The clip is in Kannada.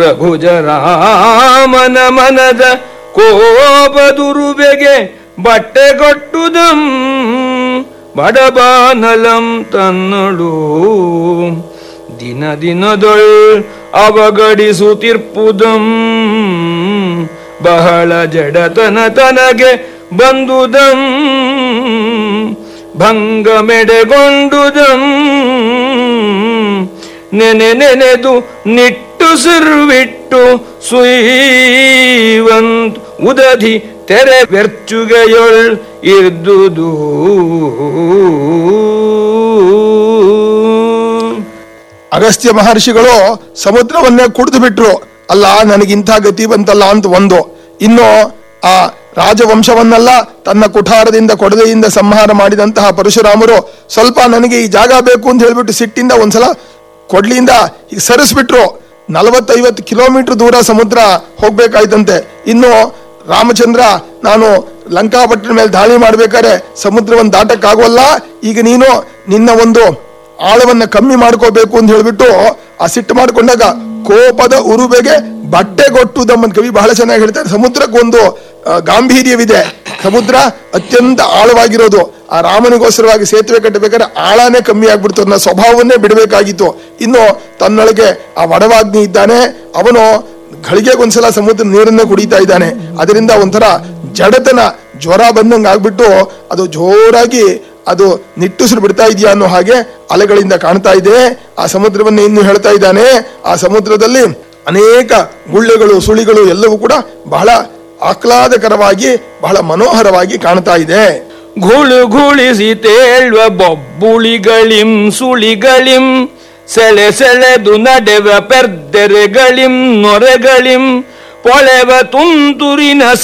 ಪ್ರಭುಜ ರಾಮನ ಮನದ ಕೋಪದುರುಬೆಗೆ ಬಟ್ಟೆಗೊಟ್ಟುದಂ ಬಡಬಾನಲಂ ತನ್ನಳು ದಿನ ದಿನದೊಳ್ ಅವಗಡಿಸುತ್ತಿರ್ಪುದಂ ಬಹಳ ಜಡತನ ತನಗೆ ಬಂದುದಂ ಭಂಗ ಮೆಡೆಗೊಂಡುದಂ ನೆನೆ ನೆನೆದು ನಿಟ್ಟು ಸಿರ್ವಿಟ್ಟು ಸುಯ್ವಂತ್ ಉದಧಿ ತೆರೆ ಬೆರ್ಚುಗೆಯೊಳ್ ಇರ್ದುದು ಅಗಸ್ತ್ಯ ಮಹರ್ಷಿಗಳು ಸಮುದ್ರವನ್ನೇ ಕುಡಿದು ಬಿಟ್ರು ಅಲ್ಲ ನನಗಿಂಥ ಗತಿ ಬಂತಲ್ಲ ಅಂತ ಒಂದು ಇನ್ನು ಆ ರಾಜವಂಶವನ್ನೆಲ್ಲ ತನ್ನ ಕುಠಾರದಿಂದ ಕೊಡದೆಯಿಂದ ಸಂಹಾರ ಮಾಡಿದಂತಹ ಪರಶುರಾಮರು ಸ್ವಲ್ಪ ನನಗೆ ಈ ಜಾಗ ಬೇಕು ಅಂತ ಹೇಳ್ಬಿಟ್ಟು ಸಿಟ್ಟಿಂದ ಒಂದ್ಸಲ ಕೊಡ್ಲಿಯಿಂದ ಈಗ ಸರಿಸ್ಬಿಟ್ರು ನಲವತ್ತೈವತ್ತು ಕಿಲೋಮೀಟರ್ ದೂರ ಸಮುದ್ರ ಹೋಗ್ಬೇಕಾಯ್ತಂತೆ ಇನ್ನು ರಾಮಚಂದ್ರ ನಾನು ಲಂಕಾಪಟ್ಟಣ ಮೇಲೆ ದಾಳಿ ಮಾಡ್ಬೇಕಾದ್ರೆ ಸಮುದ್ರವನ್ನು ದಾಟಕ್ಕಾಗೋಲ್ಲ ಈಗ ನೀನು ನಿನ್ನ ಒಂದು ಆಳವನ್ನ ಕಮ್ಮಿ ಮಾಡ್ಕೋಬೇಕು ಅಂತ ಹೇಳ್ಬಿಟ್ಟು ಆ ಸಿಟ್ಟು ಮಾಡ್ಕೊಂಡಾಗ ಕೋಪದ ಉರುಬೆಗೆ ಬಟ್ಟೆ ಕೊಟ್ಟು ದಮ್ಮನ್ ಕವಿ ಬಹಳ ಚೆನ್ನಾಗಿ ಹೇಳ್ತಾರೆ ಸಮುದ್ರಕ್ಕೊಂದು ಆ, ಗಾಂಭೀರ್ಯವಿದೆ ಸಮುದ್ರ ಅತ್ಯಂತ ಆಳವಾಗಿರೋದು ಆ ರಾಮನಿಗೋಸ್ಕರವಾಗಿ ಸೇತುವೆ ಕಟ್ಟಬೇಕಾದ್ರೆ ಆಳನೇ ಕಮ್ಮಿ ಆಗ್ಬಿಡ್ತು ಅನ್ನೋ ಸ್ವಭಾವವನ್ನೇ ಬಿಡಬೇಕಾಗಿತ್ತು ಇನ್ನು ತನ್ನೊಳಗೆ ಆ ವಡವಾಗ್ನಿ ಇದ್ದಾನೆ ಅವನು ಘಳಿಗೆಗೊಂದ್ಸಲ ಸಮುದ್ರ ನೀರನ್ನೇ ಕುಡಿತಾ ಇದ್ದಾನೆ ಅದರಿಂದ ಒಂಥರ ಜಡತನ ಜ್ವರ ಬಂದಂಗೆ ಆಗ್ಬಿಟ್ಟು ಅದು ಜೋರಾಗಿ ಅದು ನಿಟ್ಟುಸಿರು ಬಿಡ್ತಾ ಇದೆಯಾ ಅನ್ನೋ ಹಾಗೆ ಅಲೆಗಳಿಂದ ಕಾಣ್ತಾ ಇದೆ ಆ ಸಮುದ್ರವನ್ನು ಇನ್ನು ಹೇಳ್ತಾ ಇದ್ದಾನೆ ಆ ಸಮುದ್ರದಲ್ಲಿ ಅನೇಕ ಗುಳ್ಳೆಗಳು ಸುಳಿಗಳು ಎಲ್ಲವೂ ಕೂಡ ಬಹಳ ಆಹ್ಲಾದಕರವಾಗಿ ಬಹಳ ಮನೋಹರವಾಗಿ ಕಾಣ್ತಾ ಇದೆ ಘುಳು ಘುಳಿಸಿ ತೇಳುವ ಬೊಬ್ಬುಳಿಗಳಿಂ ಸುಳಿಗಳಿಂ ಸೆಳೆ ಸೆಳೆದು ನಡೆವ ಪೆರ್ದೆರೆಗಳಿಂ ನೊರೆಗಳಿಂ ಪೊಳೆವ ತುಂತುರಿನ